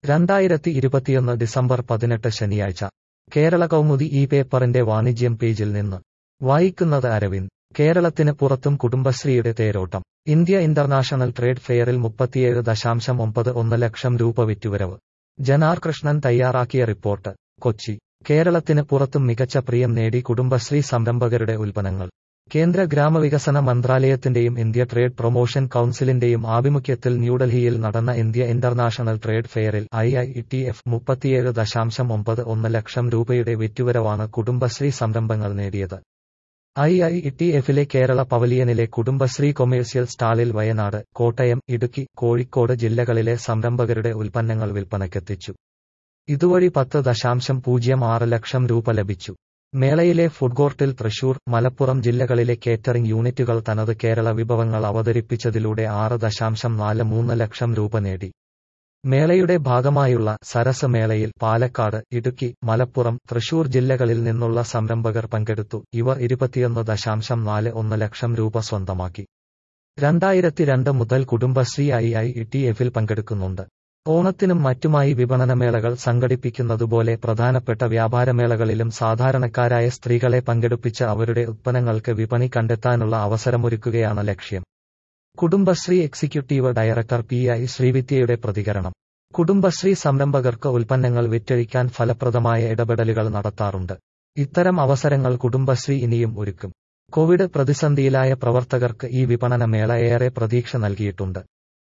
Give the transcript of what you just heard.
രണ്ടായിരത്തി ഇരുപത്തിയൊന്ന് ഡിസംബർ പതിനെട്ട് ശനിയാഴ്ച കേരള കൗമുദി ഈ പേപ്പറിന്റെ വാണിജ്യം പേജിൽ നിന്ന് വായിക്കുന്നത് അരവിന്ദ് കേരളത്തിന് പുറത്തും കുടുംബശ്രീയുടെ തേരോട്ടം ഇന്ത്യ ഇന്റർനാഷണൽ ട്രേഡ് ഫെയറിൽ മുപ്പത്തിയേഴ് ദശാംശം ഒമ്പത് ഒന്ന് ലക്ഷം രൂപ വിറ്റുവരവ് ജനാർ കൃഷ്ണൻ തയ്യാറാക്കിയ റിപ്പോർട്ട് കൊച്ചി കേരളത്തിന് പുറത്തും മികച്ച പ്രിയം നേടി കുടുംബശ്രീ സംരംഭകരുടെ ഉൽപ്പന്നങ്ങൾ കേന്ദ്ര ഗ്രാമവികസന മന്ത്രാലയത്തിന്റെയും ഇന്ത്യ ട്രേഡ് പ്രൊമോഷൻ കൌൺസിലിന്റെയും ആഭിമുഖ്യത്തിൽ ന്യൂഡൽഹിയിൽ നടന്ന ഇന്ത്യ ഇന്റർനാഷണൽ ട്രേഡ് ഫെയറിൽ ഐ ഐ ടി എഫ് മുപ്പത്തിയേഴ് ദശാംശം ഒമ്പത് ഒന്ന് ലക്ഷം രൂപയുടെ വിറ്റുവരവാണ് കുടുംബശ്രീ സംരംഭങ്ങൾ നേടിയത് ഐ ഐ ടി എഫിലെ കേരള പവലിയനിലെ കുടുംബശ്രീ കൊമേഴ്സ്യൽ സ്റ്റാളിൽ വയനാട് കോട്ടയം ഇടുക്കി കോഴിക്കോട് ജില്ലകളിലെ സംരംഭകരുടെ ഉൽപ്പന്നങ്ങൾ വിൽപ്പനയ്ക്കെത്തിച്ചു ഇതുവഴി പത്ത് ദശാംശം പൂജ്യം ആറ് ലക്ഷം രൂപ ലഭിച്ചു മേളയിലെ ഫുഡ്കോർട്ടിൽ തൃശൂർ മലപ്പുറം ജില്ലകളിലെ കേറ്ററിംഗ് യൂണിറ്റുകൾ തനത് കേരള വിഭവങ്ങൾ അവതരിപ്പിച്ചതിലൂടെ ആറ് ദശാംശം നാല് മൂന്ന് ലക്ഷം രൂപ നേടി മേളയുടെ ഭാഗമായുള്ള സരസ് മേളയിൽ പാലക്കാട് ഇടുക്കി മലപ്പുറം തൃശൂർ ജില്ലകളിൽ നിന്നുള്ള സംരംഭകർ പങ്കെടുത്തു ഇവർ ഇരുപത്തിയൊന്ന് ദശാംശം നാല് ഒന്ന് ലക്ഷം രൂപ സ്വന്തമാക്കി രണ്ടായിരത്തി രണ്ട് മുതൽ കുടുംബശ്രീ ഐ ഐ ടി എഫിൽ പങ്കെടുക്കുന്നുണ്ട് ഓണത്തിനും മറ്റുമായി വിപണനമേളകൾ സംഘടിപ്പിക്കുന്നതുപോലെ പ്രധാനപ്പെട്ട വ്യാപാരമേളകളിലും സാധാരണക്കാരായ സ്ത്രീകളെ പങ്കെടുപ്പിച്ച് അവരുടെ ഉത്പന്നങ്ങൾക്ക് വിപണി കണ്ടെത്താനുള്ള അവസരമൊരുക്കുകയാണ് ലക്ഷ്യം Kudumbashree executive director P I ശ്രീവിദ്യയുടെ പ്രതികരണം കുടുംബശ്രീ സംരംഭകർക്ക് ഉൽപ്പന്നങ്ങൾ വിറ്റഴിക്കാൻ ഫലപ്രദമായ ഇടപെടലുകൾ നടത്താറുണ്ട് ഇത്തരം അവസരങ്ങൾ കുടുംബശ്രീ ഇനിയും ഒരുക്കും കോവിഡ് പ്രതിസന്ധിയിലായ പ്രവർത്തകർക്ക് ഈ വിപണന മേള ഏറെ പ്രതീക്ഷ നൽകിയിട്ടുണ്ട്